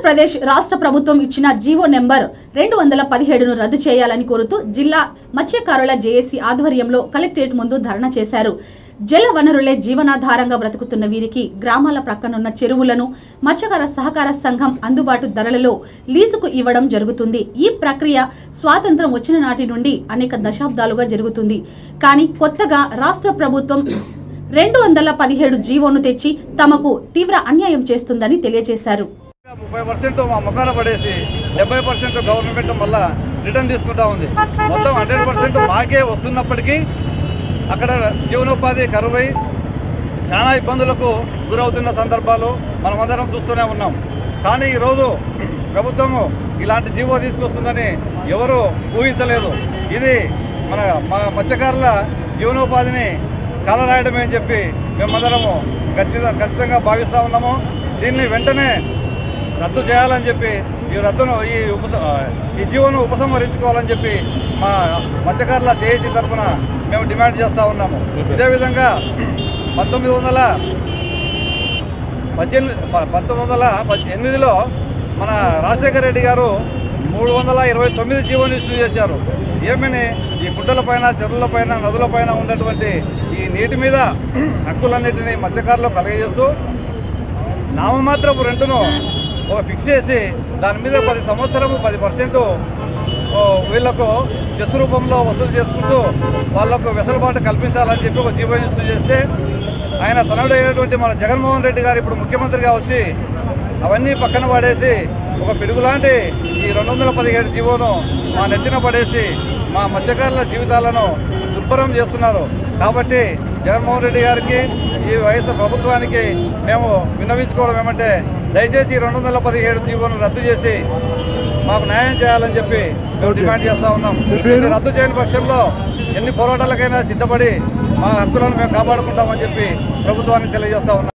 ఆంధ్రప్రదేశ్ రాష్ట్ర ప్రభుత్వం ఇచ్చిన జీవో నెంబర్ రెండు వందల పదిహేడును రద్దు చేయాలని కోరుతూ జిల్లా మత్స్యకారుల జేఏసీ ఆధ్వర్యంలో కలెక్టరేట్ ముందు ధర్నా చేశారు జల వనరులే జీవనాధారంగా బ్రతుకుతున్న వీరికి గ్రామాల ప్రక్కనున్న చెరువులను మత్స్యకార సహకార సంఘం అందుబాటు ధరలలో లీజుకు ఇవ్వడం జరుగుతుంది ఈ ప్రక్రియ స్వాతంత్రం వచ్చిన నాటి నుండి అనేక దశాబ్దాలుగా జరుగుతుంది కానీ కొత్తగా రాష్ట్ర ప్రభుత్వం రెండు వందల పదిహేడు జీవోను తెచ్చి తమకు తీవ్ర అన్యాయం చేస్తుందని తెలియజేశారు ముప్పై పర్సెంట్ మా ముఖాన పడేసి డెబ్బై పర్సెంట్ గవర్నమెంట్ మళ్ళా రిటర్న్ తీసుకుంటా ఉంది మొత్తం హండ్రెడ్ పర్సెంట్ మాకే వస్తున్నప్పటికీ అక్కడ జీవనోపాధి కరువై చాలా ఇబ్బందులకు గురవుతున్న సందర్భాలు మనమందరం చూస్తూనే ఉన్నాం కానీ ఈరోజు ప్రభుత్వము ఇలాంటి జీవో తీసుకొస్తుందని ఎవరు ఊహించలేదు ఇది మన మా మత్స్యకారుల జీవనోపాధిని కలరాయడమే అని చెప్పి మేమందరము ఖచ్చితంగా ఖచ్చితంగా భావిస్తూ ఉన్నాము దీన్ని వెంటనే రద్దు చేయాలని చెప్పి ఈ రద్దును ఈ ఉపస ఈ జీవోను ఉపసంహరించుకోవాలని చెప్పి మా మత్స్యకారుల జేఏసీ తరఫున మేము డిమాండ్ చేస్తూ ఉన్నాము ఇదే విధంగా పంతొమ్మిది వందల పద్దెనిమిది ప- పంతొమ్మిది వందల పద్- ఎనిమిదిలో మన రాజశేఖర రెడ్డి గారు మూడు వందల ఇరవై తొమ్మిది జీవోని ఇష్యూ చేశారు ఏమని ఈ గుట్టలపైన చెరువులపైన నదులపైన ఉన్నటువంటి ఈ నీటి మీద హక్కులన్నిటినీ మత్స్యకారులు కలగజేస్తూ నామమాత్రపు రెంటును ఒక ఫిక్స్ చేసి దాని మీద పది సంవత్సరము పది పర్సెంట్ వీళ్లకు చెస్ రూపంలో వసూలు చేసుకుంటూ వాళ్లకు వెసులుబాటు కల్పించాలని చెప్పి ఒక జీవో ఇష్యూ చేస్తే ఆయన తనయుడు అయినటువంటి మన జగన్మోహన్ రెడ్డి గారు ఇప్పుడు ముఖ్యమంత్రిగా వచ్చి అవన్నీ పక్కన పడేసి ఒక పిడుగులాంటి ఈ రెండు వందల పదిహేడు జీవోను మా నెత్తిన పడేసి మా మత్స్యకారుల జీవితాలను దుర్భరం చేస్తున్నారు కాబట్టి జగన్మోహన్ రెడ్డి గారికి ఈ వైఎస్ఆర్ ప్రభుత్వానికి మేము విన్నవించుకోవడం ఏమంటే దయచేసి రెండు వందల పదిహేడు జీవోను రద్దు చేసి మాకు న్యాయం చేయాలని చెప్పి మేము డిమాండ్ చేస్తా ఉన్నాం ఇది రద్దు చేయని పక్షంలో ఎన్ని పోరాటాలకైనా సిద్ధపడి మా హక్కులను మేము కాపాడుకుంటామని చెప్పి ప్రభుత్వానికి తెలియజేస్తా ఉన్నాం